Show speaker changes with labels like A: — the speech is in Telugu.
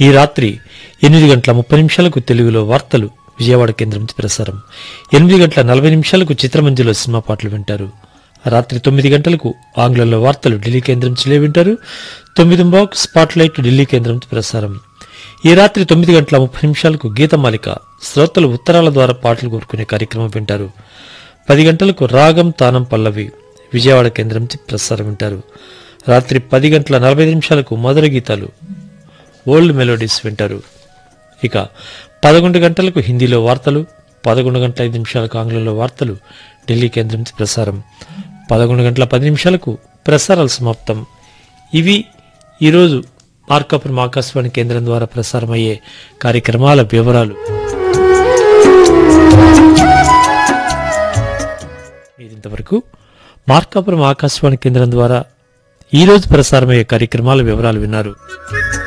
A: ఈ రాత్రి ఎనిమిది గంటల ముప్పై నిమిషాలకు తెలుగులో వార్తలు విజయవాడ కేంద్రం నుంచి ప్రసారం ఎనిమిది గంటల నలభై నిమిషాలకు చిత్రమంజులో సినిమా పాటలు వింటారు రాత్రి తొమ్మిది గంటలకు ఆంగ్లంలో వార్తలు ఢిల్లీ కేంద్రం నుంచి వింటారు తొమ్మిది బాక్ స్పాట్ లైట్ ఢిల్లీ కేంద్రం నుంచి ప్రసారం ఈ రాత్రి తొమ్మిది గంటల ముప్పై నిమిషాలకు గీతమాలిక శ్రోతలు ఉత్తరాల ద్వారా పాటలు కోరుకునే కార్యక్రమం వింటారు పది గంటలకు రాగం తానం పల్లవి విజయవాడ కేంద్రం నుంచి ప్రసారం వింటారు రాత్రి పది గంటల నలభై నిమిషాలకు మధుర గీతాలు ఓల్డ్ మెలోడీస్ వింటారు ఇక పదకొండు గంటలకు హిందీలో వార్తలు పదకొండు గంటల ఐదు నిమిషాలకు ఆంగ్లంలో వార్తలు ఢిల్లీ కేంద్రం నుంచి ప్రసారం పదకొండు గంటల పది నిమిషాలకు ప్రసారాలు సమాప్తం ఇవి ఈరోజు మార్కాపురం ఆకాశవాణి కేంద్రం ద్వారా ప్రసారమయ్యే కార్యక్రమాల వివరాలు మీరింతవరకు మార్కాపురం ఆకాశవాణి కేంద్రం ద్వారా ఈ రోజు ప్రసారమయ్యే కార్యక్రమాల వివరాలు విన్నారు